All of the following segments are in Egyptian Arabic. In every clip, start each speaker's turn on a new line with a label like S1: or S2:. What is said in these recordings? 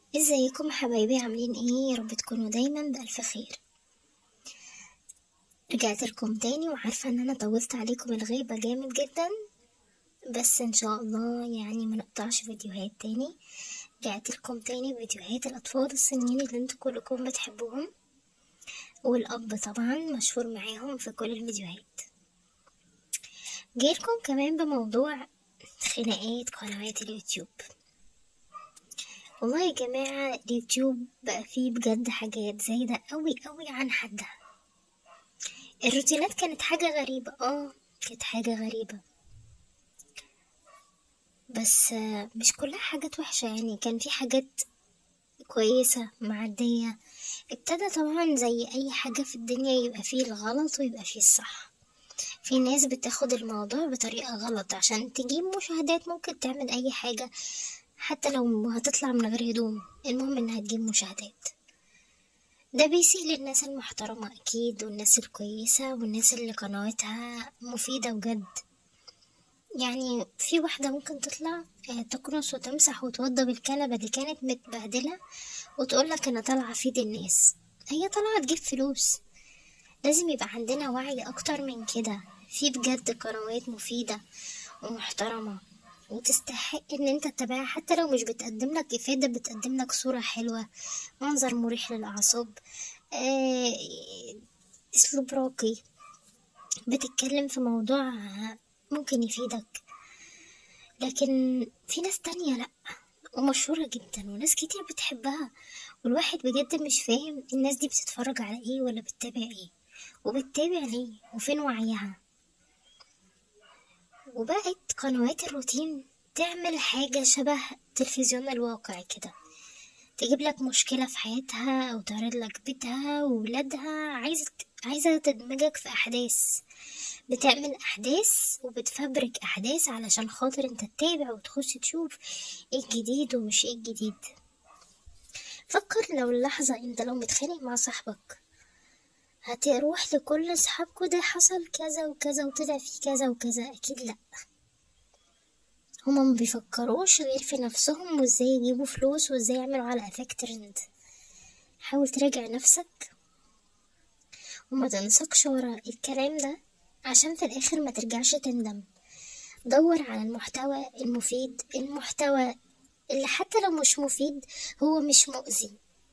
S1: ازيكم حبايبي عاملين ايه يا رب تكونوا دايما بألف خير رجعت لكم تاني وعارفة ان انا طولت عليكم الغيبة جامد جدا بس ان شاء الله يعني ما نقطعش فيديوهات تاني رجعت لكم تاني بفيديوهات الاطفال الصينيين اللي انتوا كلكم بتحبوهم والاب طبعا مشهور معاهم في كل الفيديوهات جايلكم كمان بموضوع خناقات قنوات اليوتيوب والله يا جماعة اليوتيوب بقى فيه بجد حاجات زايدة قوي قوي عن حدها الروتينات كانت حاجة غريبة اه كانت حاجة غريبة بس آه، مش كلها حاجات وحشة يعني كان في حاجات كويسة معدية ابتدى طبعا زي أي حاجة في الدنيا يبقى فيه الغلط ويبقى فيه الصح في ناس بتاخد الموضوع بطريقة غلط عشان تجيب مشاهدات ممكن تعمل أي حاجة حتى لو هتطلع من غير هدوم المهم إنها تجيب مشاهدات ده بيسيء للناس المحترمة أكيد والناس الكويسة والناس اللي قنواتها مفيدة بجد يعني في واحدة ممكن تطلع آه، تكنس وتمسح وتوضب الكنبة اللي كانت متبهدلة وتقولك أنا طالعة أفيد الناس هي طالعة تجيب فلوس لازم يبقى عندنا وعي أكتر من كده في بجد قنوات مفيدة ومحترمة وتستحق ان انت تتابعها حتى لو مش بتقدم لك افادة بتقدم لك صورة حلوة منظر مريح للاعصاب آه، اسلوب راقي بتتكلم في موضوع ممكن يفيدك لكن في ناس تانية لأ ومشهورة جدا وناس كتير بتحبها والواحد بجد مش فاهم الناس دي بتتفرج على ايه ولا بتتابع ايه وبتتابع ليه وفين وعيها وبقت قنوات الروتين تعمل حاجة شبه تلفزيون الواقع كده تجيب لك مشكلة في حياتها أو تعرض لك بيتها وولادها عايزة عايزة تدمجك في أحداث بتعمل أحداث وبتفبرك أحداث علشان خاطر انت تتابع وتخش تشوف ايه الجديد ومش ايه الجديد فكر لو اللحظة انت لو متخانق مع صاحبك هتروح لكل اصحابكوا ده حصل كذا وكذا وطلع فيه كذا وكذا اكيد لا هما ما بيفكروش غير في نفسهم وازاي يجيبوا فلوس وازاي يعملوا على قفاك ترند حاول تراجع نفسك وما تنسقش ورا الكلام ده عشان في الاخر ما ترجعش تندم دور على المحتوى المفيد المحتوى اللي حتى لو مش مفيد هو مش مؤذي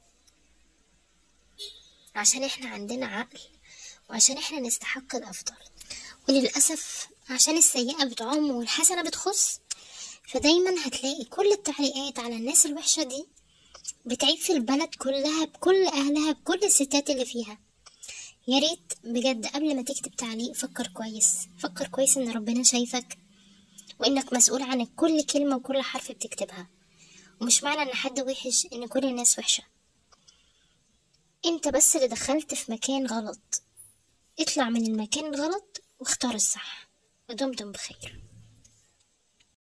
S1: عشان احنا عندنا عقل وعشان احنا نستحق الافضل وللاسف عشان السيئة بتعم والحسنة بتخص فدايما هتلاقي كل التعليقات على الناس الوحشة دي بتعيب في البلد كلها بكل اهلها بكل الستات اللي فيها يا ريت بجد قبل ما تكتب تعليق فكر كويس فكر كويس ان ربنا شايفك وانك مسؤول عن كل كلمة وكل حرف بتكتبها ومش معنى ان حد وحش ان كل الناس وحشة انت بس اللي دخلت في مكان غلط اطلع من المكان الغلط واختار الصح ودمتم بخير